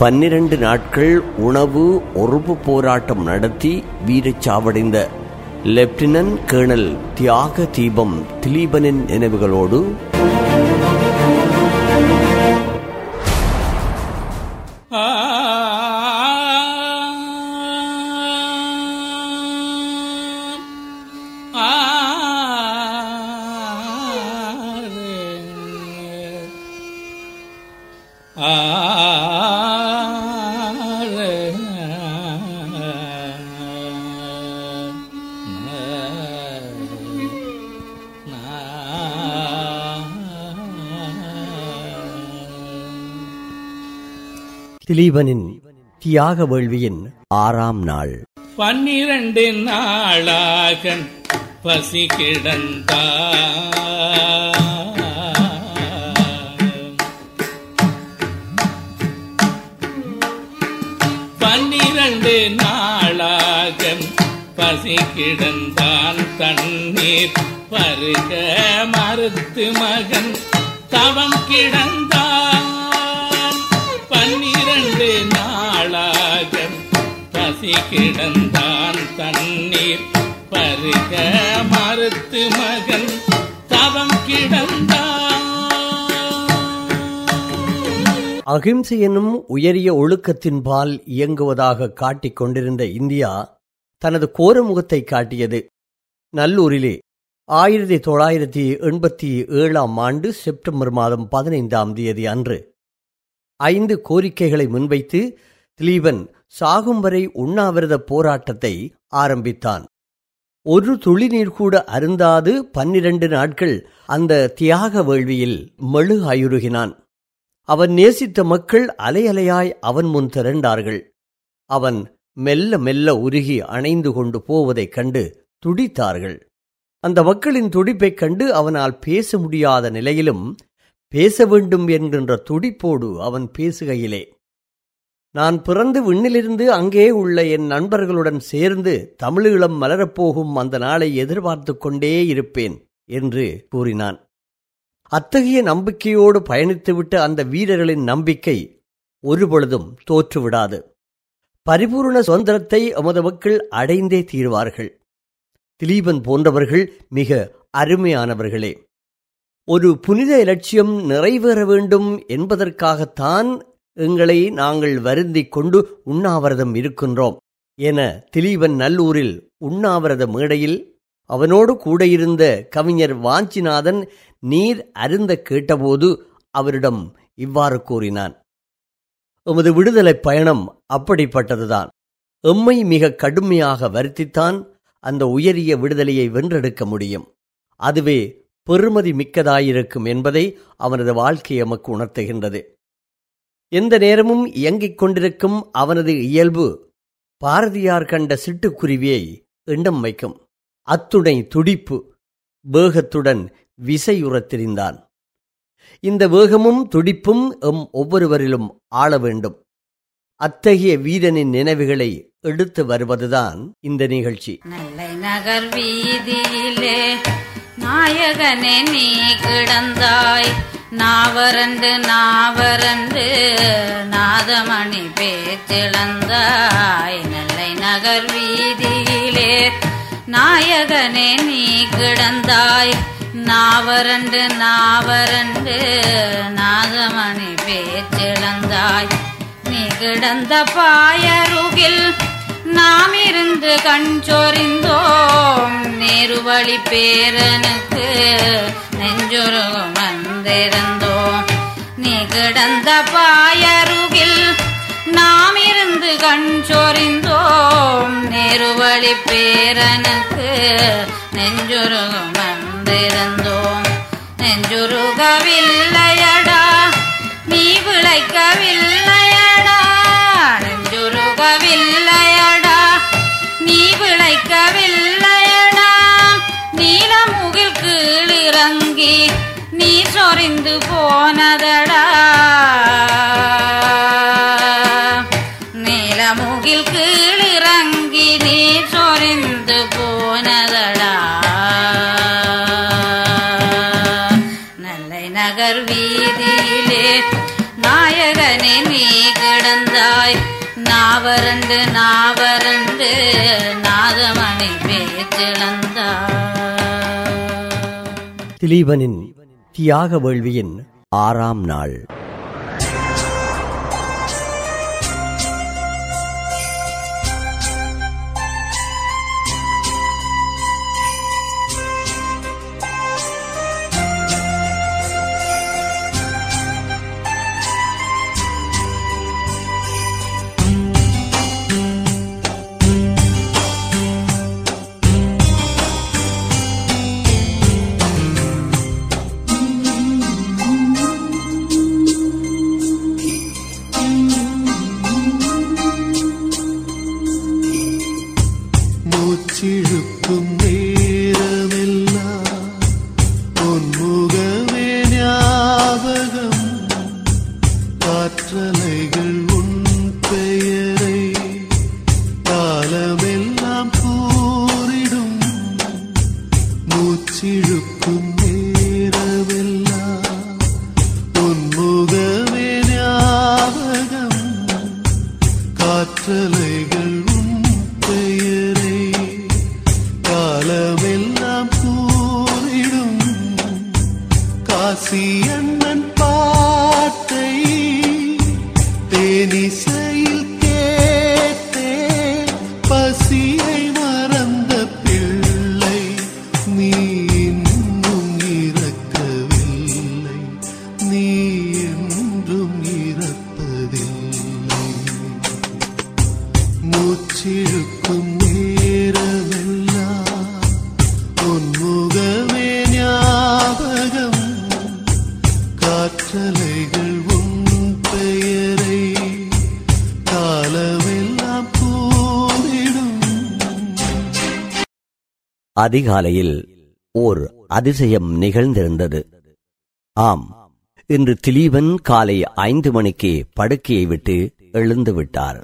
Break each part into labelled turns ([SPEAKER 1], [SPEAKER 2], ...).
[SPEAKER 1] பன்னிரண்டு நாட்கள் உணவு ஒறுப்பு போராட்டம் நடத்தி வீரச்சாவடைந்த லெப்டினன்ட் கேர்னல் தியாக தீபம் திலீபனின் நினைவுகளோடு திலீபனின் தியாக வேள்வியின் ஆறாம் நாள்
[SPEAKER 2] பன்னிரண்டு நாளாக பசி கிடந்தா பன்னிரண்டு நாளாக பசி கிடந்தான் தண்ணீர் பருக மறுத்து மகன் தவம் கிடந்தான் பன்னிரண்டு நாளாக பசி கிடந்தான் தண்ணீர் பருக மறுத்து மகன் தவம் கிடந்தான்
[SPEAKER 1] அகிம்சை என்னும் உயரிய ஒழுக்கத்தின்பால் இயங்குவதாக காட்டிக் கொண்டிருந்த இந்தியா தனது கோரமுகத்தை காட்டியது நல்லூரிலே ஆயிரத்தி தொள்ளாயிரத்தி எண்பத்தி ஏழாம் ஆண்டு செப்டம்பர் மாதம் பதினைந்தாம் தேதி அன்று ஐந்து கோரிக்கைகளை முன்வைத்து திலீபன் சாகும் வரை உண்ணாவிரத போராட்டத்தை ஆரம்பித்தான் ஒரு துளி நீர் கூட அருந்தாது பன்னிரண்டு நாட்கள் அந்த தியாக வேள்வியில் மெழு ஆயுருகினான் அவன் நேசித்த மக்கள் அலையலையாய் அவன் முன் திரண்டார்கள் அவன் மெல்ல மெல்ல உருகி அணைந்து கொண்டு போவதைக் கண்டு துடித்தார்கள் அந்த மக்களின் துடிப்பைக் கண்டு அவனால் பேச முடியாத நிலையிலும் பேச வேண்டும் என்கின்ற துடிப்போடு அவன் பேசுகையிலே நான் பிறந்து விண்ணிலிருந்து அங்கே உள்ள என் நண்பர்களுடன் சேர்ந்து தமிழீழம் மலரப்போகும் அந்த நாளை எதிர்பார்த்து கொண்டே இருப்பேன் என்று கூறினான் அத்தகைய நம்பிக்கையோடு பயணித்துவிட்ட அந்த வீரர்களின் நம்பிக்கை ஒருபொழுதும் தோற்றுவிடாது பரிபூர்ண சுதந்திரத்தை எமது மக்கள் அடைந்தே தீர்வார்கள் திலீபன் போன்றவர்கள் மிக அருமையானவர்களே ஒரு புனித இலட்சியம் நிறைவேற வேண்டும் என்பதற்காகத்தான் எங்களை நாங்கள் வருந்திக் கொண்டு உண்ணாவிரதம் இருக்கின்றோம் என திலீபன் நல்லூரில் உண்ணாவிரத மேடையில் அவனோடு கூட இருந்த கவிஞர் வாஞ்சிநாதன் நீர் அருந்த கேட்டபோது அவரிடம் இவ்வாறு கூறினான் எமது விடுதலைப் பயணம் அப்படிப்பட்டதுதான் எம்மை மிக கடுமையாக வருத்தித்தான் அந்த உயரிய விடுதலையை வென்றெடுக்க முடியும் அதுவே பெருமதி மிக்கதாயிருக்கும் என்பதை அவனது வாழ்க்கை எமக்கு உணர்த்துகின்றது எந்த நேரமும் இயங்கிக் கொண்டிருக்கும் அவனது இயல்பு பாரதியார் கண்ட சிட்டுக்குருவியை எண்ணம் வைக்கும் அத்துணை துடிப்பு வேகத்துடன் விசையுறத் திரிந்தான் இந்த வேகமும் துடிப்பும் எம் ஒவ்வொருவரிலும் ஆள வேண்டும் அத்தகைய வீரனின் நினைவுகளை எடுத்து வருவதுதான் இந்த நிகழ்ச்சி
[SPEAKER 3] நெல்லை நகர் வீதியிலே நாயகனே நீ கிடந்தாய் நாவரண்டு நாவரண்டு நாதமணி பேச்சிழந்தாய் நெல்லை நகர் வீதியிலே நாயகனே நீ கிடந்தாய் நாவரண்டு நாவரண்டு நாதமணி பேச்சிழந்தாய் நீ கிடந்த பாயருகில் நாம் இருந்து கண் சொறிந்தோம் நேருவழி பேரனுக்கு நெஞ்சொருகும் வந்திருந்தோம் நீ கிடந்த பாயருகில் நாம் இருந்து கண் சொறிந்தோம் நேருவழி பேரனுக்கு நெஞ்சொருகும் வந்திருந்தோம் நெஞ்சுருகவில்லையடா நீ விளைக்கவில்லையடா நெஞ்சுருகவில்லையடா நீ விளைக்கவில்லையடா நீலமுகில் கீழிறங்கி நீ சொரிந்து போனதடா நீலமுகில் கீழிறங்கி நீ சொரிந்து போனதடா நல்லை நகர் வீதியிலே நாயகனே நீ கிடந்தாய் நாவரண்டு நாவரண்டு நாதமணி பேச்சிழந்தாய்
[SPEAKER 1] திலீபனின் தியாக வேள்வியின் ஆறாம் நாள்
[SPEAKER 4] மூச்சிழுக்கும் நேரமெல்லாம் உன்முகமே ஞாபகம் காற்றலைகள் உன் பெயரை காலமெல்லாம் கூறிடும் மூச்சிழுக்கும் நேரமெல்லாம் உன்முகமே ஞாபகம் காற்றலைகள் உன் பெயரை காலமெல்லாம் கூறிடும் காசி அண்ணன் பாட்டை தேனிசையில் கேட்டே பசியை மறந்த பிள்ளை நீ இன்னும் இறக்கவில்லை நீ என்றும் இறப்பதில்லை மூச்சிழுக்கும் நேரமெல்லாம் உன் முகமே ஞாபகம் காற்றலைகள் உன் பெயரை காலமெல்லாம் கூறிடும்
[SPEAKER 1] அதிகாலையில் ஓர் அதிசயம் நிகழ்ந்திருந்தது ஆம் இன்று திலீபன் காலை ஐந்து மணிக்கு படுக்கையை விட்டு எழுந்து விட்டார்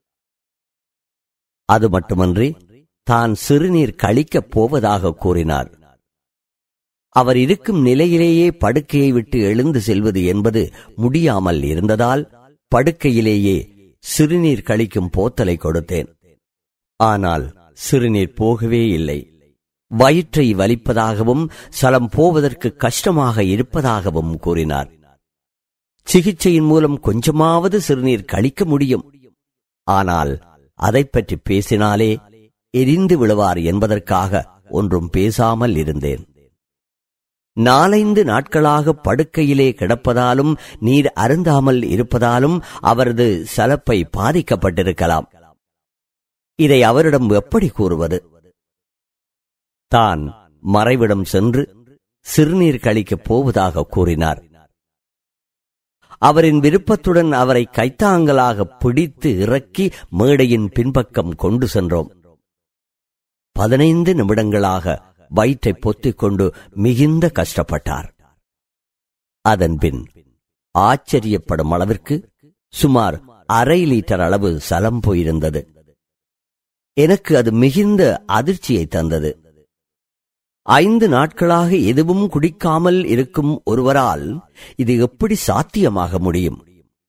[SPEAKER 1] அது மட்டுமன்றி தான் சிறுநீர் கழிக்கப் போவதாக கூறினார் அவர் இருக்கும் நிலையிலேயே படுக்கையை விட்டு எழுந்து செல்வது என்பது முடியாமல் இருந்ததால் படுக்கையிலேயே சிறுநீர் கழிக்கும் போத்தலை கொடுத்தேன் ஆனால் சிறுநீர் போகவே இல்லை வயிற்றை வலிப்பதாகவும் சலம் போவதற்கு கஷ்டமாக இருப்பதாகவும் கூறினார் சிகிச்சையின் மூலம் கொஞ்சமாவது சிறுநீர் கழிக்க முடியும் ஆனால் அதைப் பற்றி பேசினாலே எரிந்து விழுவார் என்பதற்காக ஒன்றும் பேசாமல் இருந்தேன் நாலைந்து நாட்களாக படுக்கையிலே கிடப்பதாலும் நீர் அருந்தாமல் இருப்பதாலும் அவரது சலப்பை பாதிக்கப்பட்டிருக்கலாம் இதை அவரிடம் எப்படி கூறுவது தான் மறைவிடம் சென்று சிறுநீர் கழிக்கப் போவதாக கூறினார் அவரின் விருப்பத்துடன் அவரை கைத்தாங்கலாக பிடித்து இறக்கி மேடையின் பின்பக்கம் கொண்டு சென்றோம் பதினைந்து நிமிடங்களாக வயிற்றை பொத்திக் கொண்டு மிகுந்த கஷ்டப்பட்டார் அதன்பின் ஆச்சரியப்படும் அளவிற்கு சுமார் அரை லிட்டர் அளவு சலம் போயிருந்தது எனக்கு அது மிகுந்த அதிர்ச்சியை தந்தது ஐந்து நாட்களாக எதுவும் குடிக்காமல் இருக்கும் ஒருவரால் இது எப்படி சாத்தியமாக முடியும்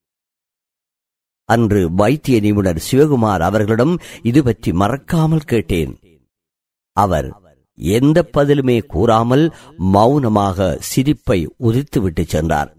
[SPEAKER 1] அன்று வைத்திய நிபுணர் சிவகுமார் அவர்களிடம் இது பற்றி மறக்காமல் கேட்டேன் அவர் எந்த பதிலுமே கூறாமல் மௌனமாக சிரிப்பை உதித்துவிட்டு சென்றார்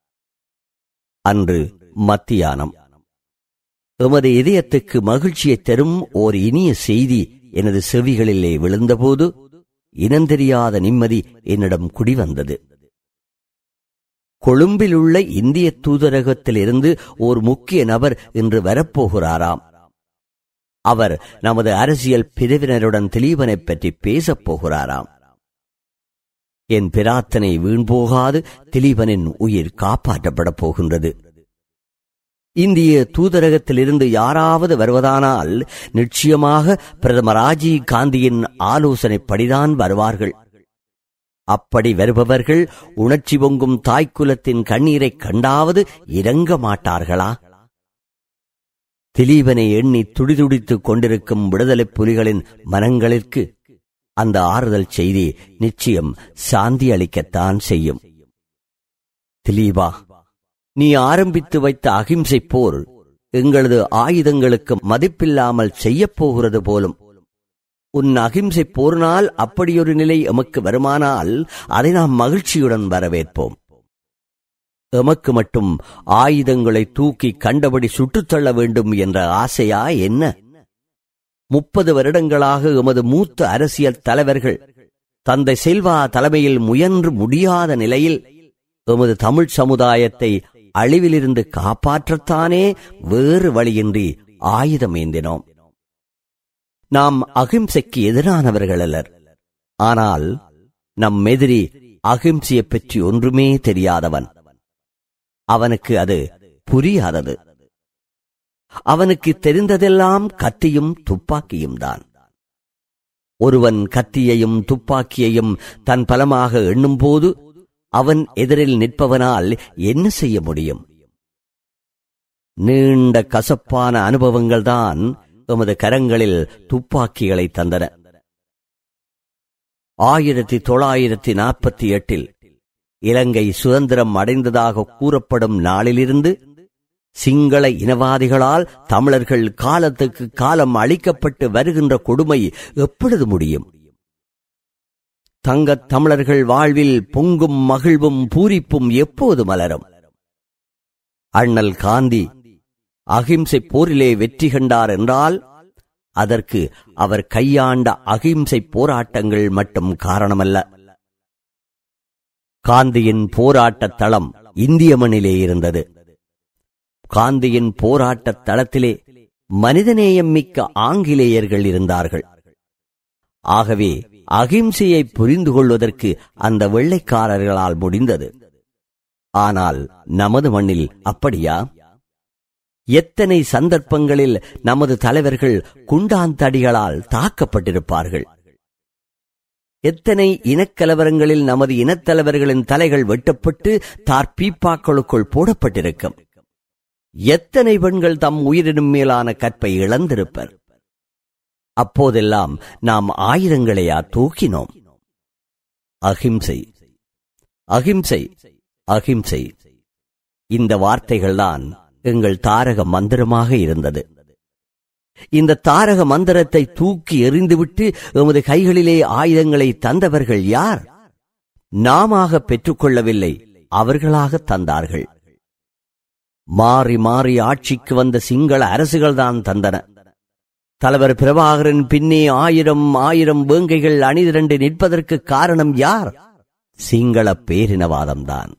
[SPEAKER 1] அன்று மத்தியானம் எமது இதயத்துக்கு மகிழ்ச்சியை தரும் ஓர் இனிய செய்தி எனது செவிகளிலே விழுந்தபோது இனந்தெரியாத நிம்மதி என்னிடம் குடிவந்தது கொழும்பிலுள்ள இந்திய தூதரகத்திலிருந்து ஒரு முக்கிய நபர் இன்று வரப்போகிறாராம் அவர் நமது அரசியல் பிரிவினருடன் திலீபனைப் பற்றி பேசப் போகிறாராம் என் பிரார்த்தனை வீண்போகாது திலீபனின் உயிர் காப்பாற்றப்படப் போகின்றது இந்திய தூதரகத்திலிருந்து யாராவது வருவதானால் நிச்சயமாக பிரதமர் ராஜீவ் காந்தியின் ஆலோசனைப்படிதான் வருவார்கள் அப்படி வருபவர்கள் உணர்ச்சி பொங்கும் தாய்க்குலத்தின் கண்ணீரைக் கண்டாவது இறங்க மாட்டார்களா திலீபனை எண்ணி துடிதுடித்துக் கொண்டிருக்கும் விடுதலைப் புலிகளின் மனங்களிற்கு அந்த ஆறுதல் செய்தி நிச்சயம் சாந்தி அளிக்கத்தான் செய்யும் திலீபா நீ ஆரம்பித்து வைத்த அகிம்சை போர் எங்களது ஆயுதங்களுக்கு மதிப்பில்லாமல் செய்யப் போகிறது போலும் உன் அகிம்சை போரினால் அப்படியொரு நிலை எமக்கு வருமானால் அதை நாம் மகிழ்ச்சியுடன் வரவேற்போம் எமக்கு மட்டும் ஆயுதங்களை தூக்கி கண்டபடி சுட்டுத் தள்ள வேண்டும் என்ற ஆசையா என்ன முப்பது வருடங்களாக எமது மூத்த அரசியல் தலைவர்கள் தந்தை செல்வா தலைமையில் முயன்று முடியாத நிலையில் எமது தமிழ் சமுதாயத்தை அழிவிலிருந்து காப்பாற்றத்தானே வேறு வழியின்றி ஆயுதம் ஏந்தினோம் நாம் அகிம்சைக்கு எதிரானவர்கள் அல்லர் ஆனால் நம் எதிரி அகிம்சையைப் பற்றி ஒன்றுமே தெரியாதவன் அவனுக்கு அது புரியாதது அவனுக்கு தெரிந்ததெல்லாம் கத்தியும் துப்பாக்கியும் தான் ஒருவன் கத்தியையும் துப்பாக்கியையும் தன் பலமாக எண்ணும்போது அவன் எதிரில் நிற்பவனால் என்ன செய்ய முடியும் நீண்ட கசப்பான அனுபவங்கள்தான் எமது கரங்களில் துப்பாக்கிகளை தந்தன ஆயிரத்தி தொள்ளாயிரத்தி நாற்பத்தி எட்டில் இலங்கை சுதந்திரம் அடைந்ததாக கூறப்படும் நாளிலிருந்து சிங்கள இனவாதிகளால் தமிழர்கள் காலத்துக்கு காலம் அளிக்கப்பட்டு வருகின்ற கொடுமை எப்பொழுது முடியும் தங்கத் தமிழர்கள் வாழ்வில் பொங்கும் மகிழ்வும் பூரிப்பும் எப்போது மலரும் அண்ணல் காந்தி அகிம்சை போரிலே வெற்றி கண்டார் என்றால் அதற்கு அவர் கையாண்ட அகிம்சை போராட்டங்கள் மட்டும் காரணமல்ல காந்தியின் போராட்ட தளம் இந்திய மண்ணிலே இருந்தது காந்தியின் போராட்ட தளத்திலே மனிதநேயம் மிக்க ஆங்கிலேயர்கள் இருந்தார்கள் ஆகவே அகிம்சையை புரிந்து கொள்வதற்கு அந்த வெள்ளைக்காரர்களால் முடிந்தது ஆனால் நமது மண்ணில் அப்படியா எத்தனை சந்தர்ப்பங்களில் நமது தலைவர்கள் குண்டாந்தடிகளால் தாக்கப்பட்டிருப்பார்கள் எத்தனை இனக்கலவரங்களில் நமது இனத்தலைவர்களின் தலைகள் வெட்டப்பட்டு தார்பீப்பாக்களுக்குள் போடப்பட்டிருக்கும் எத்தனை பெண்கள் தம் உயிரினும் மேலான கற்பை இழந்திருப்பர் அப்போதெல்லாம் நாம் ஆயுதங்களையா தூக்கினோம் அகிம்சை அகிம்சை அகிம்சை இந்த வார்த்தைகள்தான் எங்கள் தாரக மந்திரமாக இருந்தது இந்த தாரக மந்திரத்தை தூக்கி எறிந்துவிட்டு எமது கைகளிலே ஆயுதங்களை தந்தவர்கள் யார் நாமாக பெற்றுக்கொள்ளவில்லை அவர்களாக தந்தார்கள் மாறி மாறி ஆட்சிக்கு வந்த சிங்கள அரசுகள்தான் தந்தன தலைவர் பிரபாகரன் பின்னே ஆயிரம் ஆயிரம் வேங்கைகள் அணிதிரண்டு நிற்பதற்கு காரணம் யார் சிங்கள பேரினவாதம்தான்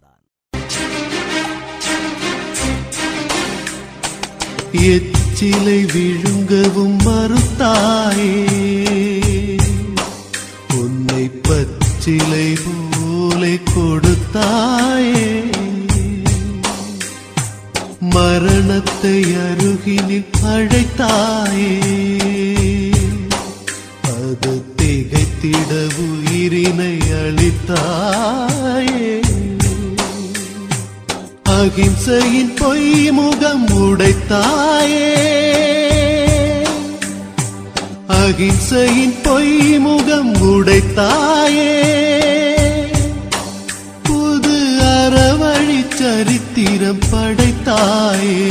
[SPEAKER 4] எச்சிலை விழுங்கவும் மறுத்தாயே உன்னை பச்சிலை போலே கொடுத்தாயே மரணத்தை அருகினில் அழைத்தாயே அது திகைத்திட உயிரினை அளித்தாயே அகிம்சையின் பொய் முகம் உடைத்தாயே அகிம்சையின் பொய் முகம் உடைத்தாயே புது அறவழி சரித்திரம் படைத்தாயே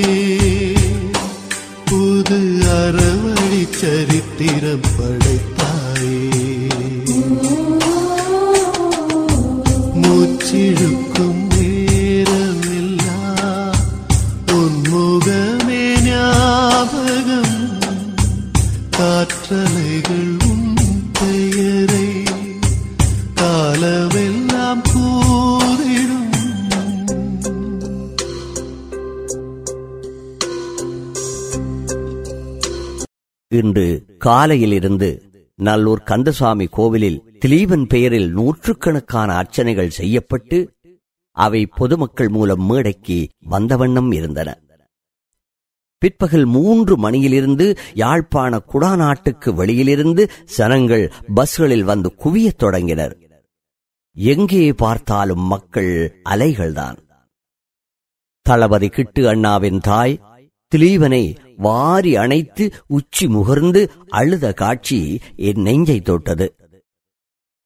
[SPEAKER 4] புது அறவழி சரித்திரம் படைத்தாயே மூச்சிழுக்கும் நேரமெல்லாம் உன்முகமே ஞாபகம் காற்றலைகள் உன் பெயரை காலமெல்லாம் கூறிடும்
[SPEAKER 1] இன்று காலையிலிருந்து நல்லூர் கந்தசாமி கோவிலில் திலீபன் பெயரில் நூற்றுக்கணக்கான அர்ச்சனைகள் செய்யப்பட்டு அவை பொதுமக்கள் மூலம் மேடைக்கு வந்த வண்ணம் இருந்தன பிற்பகல் மூன்று மணியிலிருந்து யாழ்ப்பாண குடாநாட்டுக்கு வெளியிலிருந்து சனங்கள் பஸ்களில் வந்து குவியத் தொடங்கினர் எங்கே பார்த்தாலும் மக்கள் அலைகள்தான் தளபதி கிட்டு அண்ணாவின் தாய் திலீவனை வாரி அணைத்து உச்சி முகர்ந்து அழுத காட்சி என் நெஞ்சை தொட்டது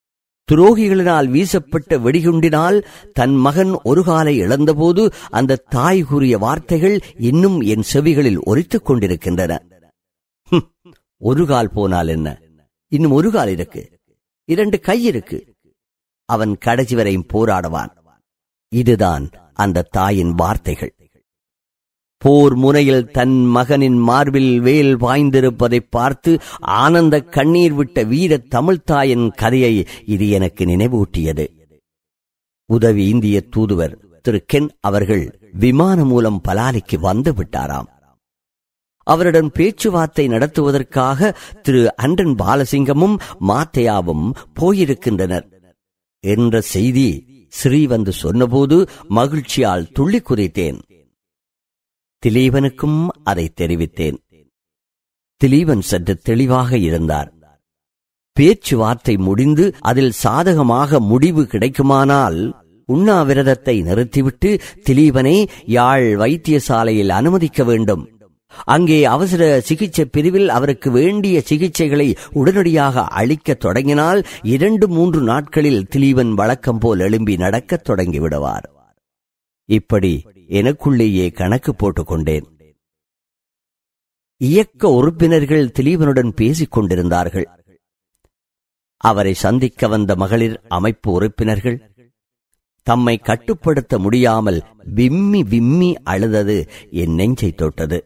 [SPEAKER 1] துரோகிகளினால் வீசப்பட்ட வெடிகுண்டினால் தன் மகன் ஒரு காலை இழந்தபோது அந்த தாய் கூறிய வார்த்தைகள் இன்னும் என் செவிகளில் ஒலித்துக் கொண்டிருக்கின்றன "ஹும், ஒரு கால் போனால் என்ன இன்னும் ஒரு கால் இருக்கு இரண்டு கை இருக்கு அவன் கடைசி வரையும் போராடுவான் இதுதான் அந்த தாயின் வார்த்தைகள் போர் முனையில் தன் மகனின் மார்பில் வேல் பாய்ந்திருப்பதை பார்த்து ஆனந்த கண்ணீர் விட்ட வீர தமிழ்த்தாயின் கதையை இது எனக்கு நினைவூட்டியது உதவி இந்திய தூதுவர் திரு கென் அவர்கள் விமானம் மூலம் பலாலிக்கு வந்து விட்டாராம் அவருடன் பேச்சுவார்த்தை நடத்துவதற்காக திரு அண்டன் பாலசிங்கமும் மாத்தையாவும் போயிருக்கின்றனர் என்ற செய்தி ஸ்ரீ வந்து சொன்னபோது மகிழ்ச்சியால் துள்ளி குதித்தேன் திலீபனுக்கும் அதை தெரிவித்தேன் திலீபன் சற்று தெளிவாக இருந்தார் பேச்சுவார்த்தை முடிந்து அதில் சாதகமாக முடிவு கிடைக்குமானால் உண்ணாவிரதத்தை நிறுத்திவிட்டு திலீபனை யாழ் வைத்தியசாலையில் அனுமதிக்க வேண்டும் அங்கே அவசர சிகிச்சை பிரிவில் அவருக்கு வேண்டிய சிகிச்சைகளை உடனடியாக அளிக்கத் தொடங்கினால் இரண்டு மூன்று நாட்களில் திலீபன் வழக்கம் போல் எழும்பி நடக்கத் தொடங்கிவிடுவார் இப்படி எனக்குள்ளேயே கணக்கு போட்டுக் கொண்டேன் இயக்க உறுப்பினர்கள் திலீபனுடன் பேசிக் கொண்டிருந்தார்கள் அவரை சந்திக்க வந்த மகளிர் அமைப்பு உறுப்பினர்கள் தம்மை கட்டுப்படுத்த முடியாமல் விம்மி விம்மி அழுதது என் நெஞ்சை தொட்டது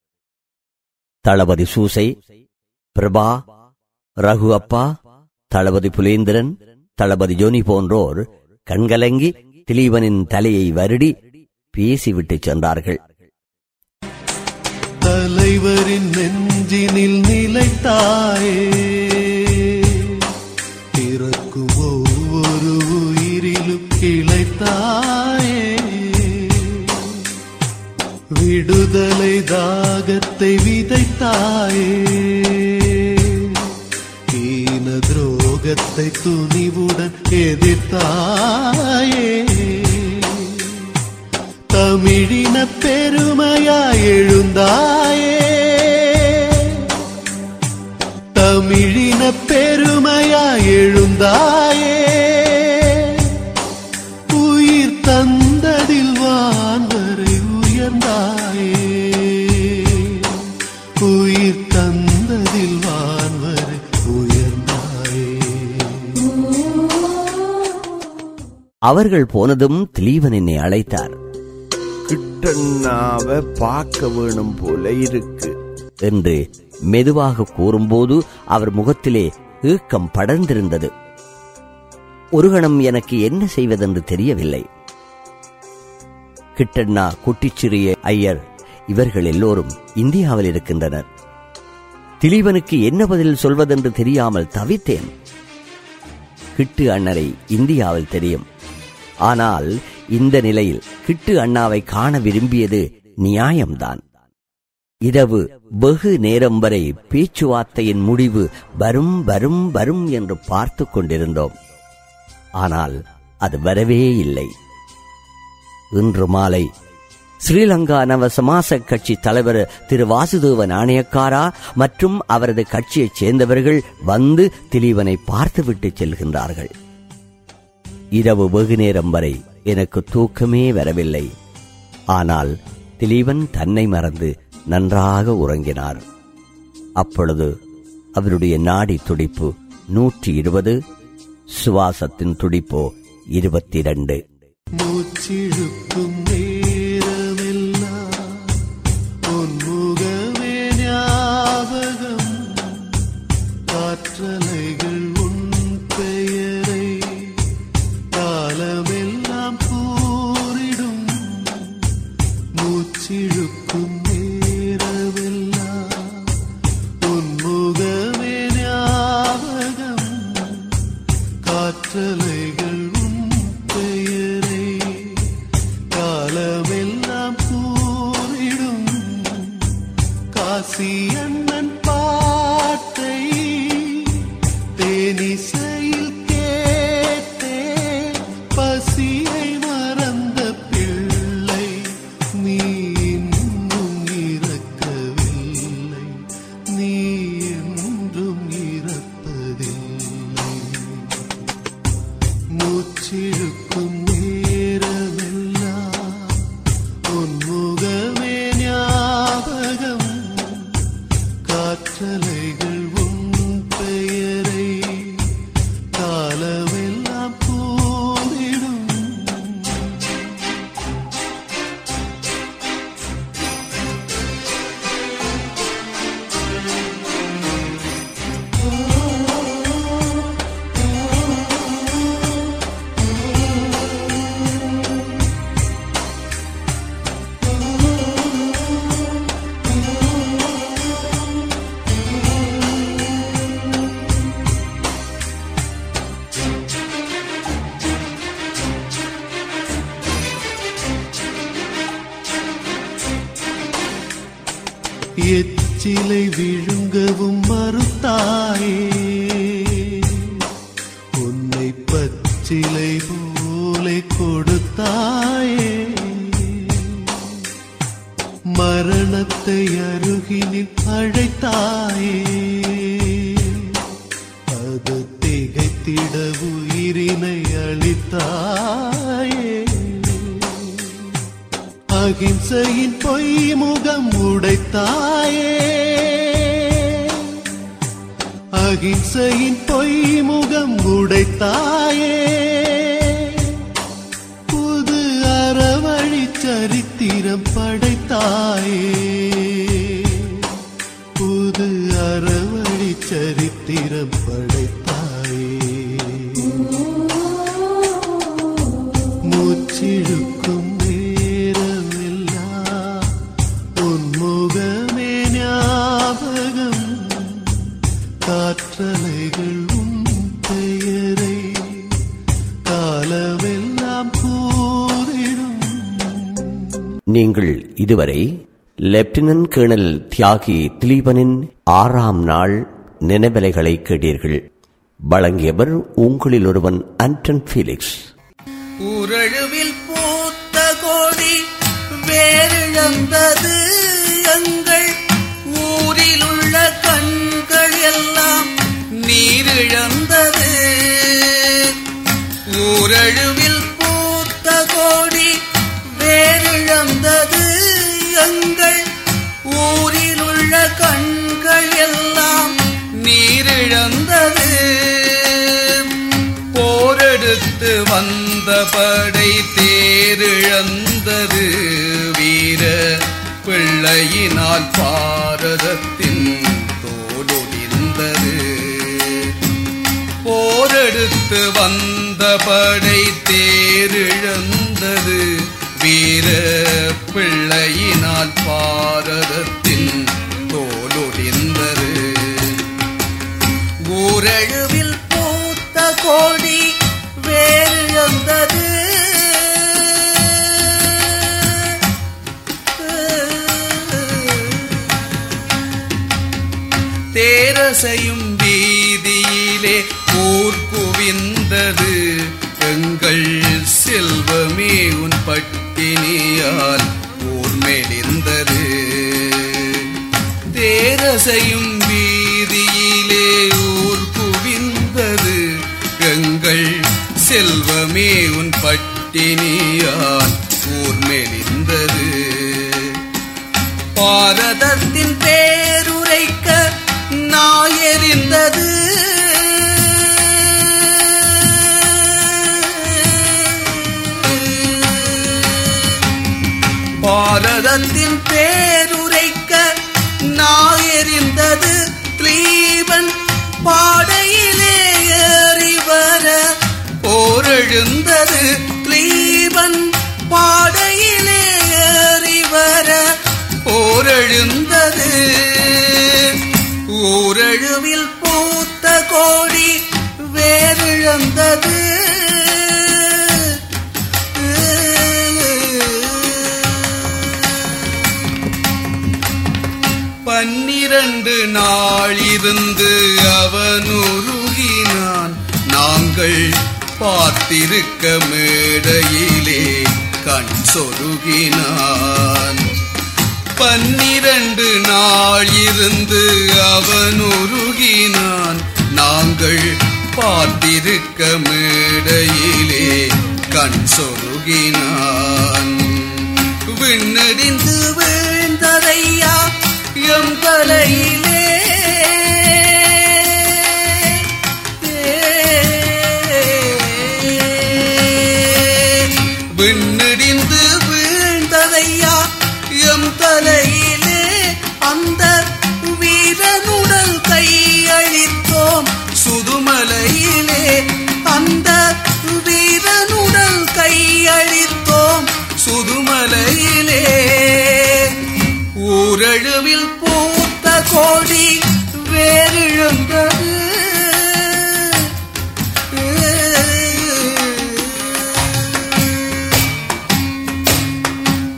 [SPEAKER 1] தளபதி சூசை பிரபா ரகு அப்பா தளபதி புலேந்திரன் தளபதி ஜோனி போன்றோர் கண்கலங்கி திலீபனின் தலையை வருடி பேசிவிட்டு சென்றார்கள்
[SPEAKER 4] தலைவரின் நெஞ்சினில் நிலைத்தாயே பிறக்கும் ஒவ்வொரு உயிரிலும் கிளைத்தாயே விடுதலை தாகத்தை விதைத்தாயே ஈன துரோகத்தை துணிவுடன் எதிர்த்தாயே தமிழின பெருமையாய் எழுந்தாயே தமிழின பெருமையாய் எழுந்தாயே உயிர் தந்ததில் வான்வரை உயர்ந்தாயே உயிர் தந்ததில் வான்வரை உயர்ந்தாயே
[SPEAKER 1] அவர்கள் போனதும் திலீபன் என்னை அழைத்தார்
[SPEAKER 5] கிட்டண்ணாவ பார்க்க வேணும் போல இருக்கு
[SPEAKER 1] என்று மெதுவாக கூறும்போது அவர் முகத்திலே ஏக்கம் படர்ந்திருந்தது ஒரு கணம் எனக்கு என்ன செய்வதென்று தெரியவில்லை கிட்டண்ணா குட்டிச்சிறிய ஐயர் இவர்கள் எல்லோரும் இந்தியாவில் இருக்கின்றனர் திலீபனுக்கு என்ன பதில் சொல்வதென்று தெரியாமல் தவித்தேன் கிட்டு அண்ணரை இந்தியாவில் தெரியும் ஆனால் இந்த நிலையில் கிட்டு அண்ணாவை காண விரும்பியது நியாயம்தான் இரவு வெகு நேரம் வரை பேச்சுவார்த்தையின் முடிவு வரும் வரும் வரும் என்று பார்த்துக் கொண்டிருந்தோம் ஆனால் அது வரவே இல்லை இன்று மாலை ஸ்ரீலங்கா நவ சமாச கட்சி தலைவர் திரு வாசுதேவ நாணயக்காரா மற்றும் அவரது கட்சியைச் சேர்ந்தவர்கள் வந்து திலீபனை பார்த்துவிட்டு செல்கின்றார்கள் இரவு வெகு நேரம் வரை எனக்கு தூக்கமே வரவில்லை ஆனால் திலீபன் தன்னை மறந்து நன்றாக உறங்கினார் அப்பொழுது அவருடைய நாடி துடிப்பு நூற்றி இருபது சுவாசத்தின் துடிப்போ இருபத்தி இரண்டு
[SPEAKER 4] மூச்சிழுக்கும் நேரமெல்லாம் உன்முகமே ஞாபகம் காற்றலைகள் உன் பெயரை காலமெல்லாம் கூறிடும் மூச்சிழுக்கும் நேரமெல்லாம் உன்முகமே ஞாபகம் காற்றலைகள் உன் பெயரை கால எச்சிலை விழுங்கவும் மறுத்தாயே உன்னை பச்சிலை போலே கொடுத்தாயே மரணத்தை அருகினில் அழைத்தாயே அது திகைத்திட உயிரினை அளித்தாயே அகிம்சையின் பொய் முகம் உடைத்தாயே அகிம்சையின் பொய் முகம் உடைத்தாயே புது அறவழி சரித்திரம் படைத்தாயே புது அறவழி சரித்திரம் படைத்தாயே மூச்சிழுக்கும் நேரமெல்லாம் உன்முகமே ஞாபகம் காற்றலைகள் உன் பெயரை காலமெல்லாம் கூறிடும்
[SPEAKER 1] நீங்கள் இதுவரை லெப்டினன்ட் கேர்னல் தியாகி திலீபனின் ஆறாம் நாள் நினைவலைகளை கேட்டீர்கள் வழங்கியவர் உங்களில் ஒருவன் ஆண்டன் ஃபீலிக்ஸ்
[SPEAKER 6] ஊரழுவில் பூத்த கோடி வேறிழந்தது எங்கள் ஊரில் உள்ள கண்கள் எல்லாம் நீரிழந்தது ஊரழுவில் பூத்த கோடி வேறிழந்தது எங்கள் ஊரில் உள்ள கண்கள் எல்லாம் நீரிழந்தது போரெடுத்து வந்த படை தேரிழந்தது வீர பிள்ளையினால் பாரதத்தின் தோடொடிந்தது போரெடுத்து வந்த படை தேரிழந்தது வீர பிள்ளையினால் பாரதத்தின் தோலொடிந்தது ஊரழுவில் பூத்த கோடி வேறிழந்தது தேரசையும் வீதியிலே ஊர் குவிந்தது எங்கள் செல்வமே உன் பட்டினியால் ஊர் மெலிந்தது தேரசையும் வீதியிலே ஊர் குவிந்தது எங்கள் செல்வமே உன் பட்டினியால் ஊர் மெலிந்தது பாரதத்தின் பேருரைக்க நாயறிந்தது பாரதத்தின் பேருரைக்க நாயறிந்தது கிளீபன் பாடையிலே ஏறி வர போரெழுந்தது கிளீபன் பாடையிலே ஏறி வர போரெழுந்தது ஊரழுவில் பூத்த கோடி வேறிழந்தது பன்னிரண்டு நாளிருந்து அவன் உருகினான் நாங்கள் பார்த்திருக்க மேடையிலே கண் சொருகினான் பன்னிரண்டு நாள் இருந்து அவன் உருகினான் நாங்கள் பார்த்திருக்க மேடையிலே கண் சொருகினான் விண்ணடிந்து வீழ்ந்ததையா எம் தலையிலே விண்ணடிந்து வீழ்ந்ததையா எம் தலையிலே அந்த வீரனுடல் கையளித்தோம் சுதுமலையிலே அந்த வீரனுடல் கையளித்தோம் சுதுமலையிலே ஊரழுவில் பூத்த கோடி வேறிழந்தது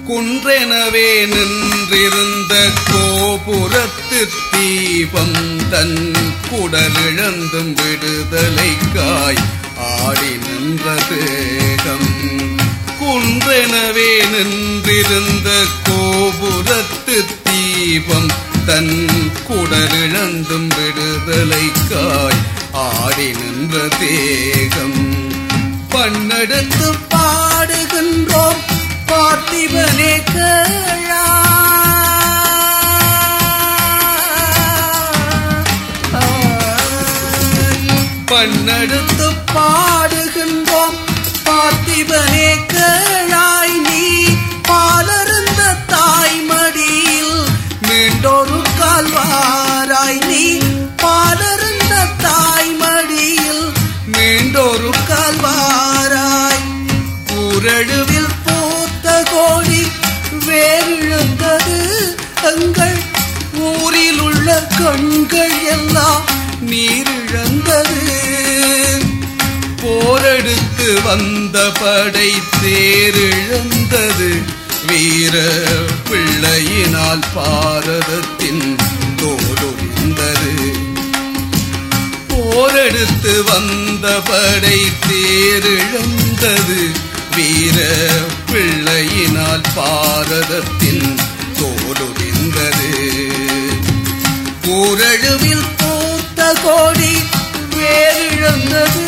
[SPEAKER 6] குன்றெனவே நின்றிருந்த கோபுரத்து தீபம் தன் குடலிழந்தும் விடுதலைக்காய் ஆடி நின்ற தேகம் குன்றெனவே நின்றிருந்த கோபுரத்து தீபம் தன் குடலிழந்தும் விடுதலைக்காய் ஆடி நின்ற தேகம் பண்ணெடுத்து பாடுகின்றோம் பார்த்திபனே கேளா பண்ணெடுத்து பாடுகின்றோம் பார்த்திபனே கேளாய் நீ பாலருந்த தாய்மடியில் மீண்டொரு கால்வாராய் நீ பாலருந்த தாய்மடியில் மீண்டொரு கால்வாராய் குரழுவில் பூத்த கோடி வேறிழந்தது எங்கள் ஊரில் உள்ள கண்கள் எல்லாம் நீரிழந்தது போரெடுத்து வந்த படை தேரிழந்தது வீர பிள்ளையினால் பாரதத்தின் தோடுவிந்தது போரெடுத்து வந்த படை தேரிழந்தது வீர பிள்ளையினால் பாரதத்தின் தோடுவிந்தது கூரழுவில் பூத்த கோடி வேறிழந்தது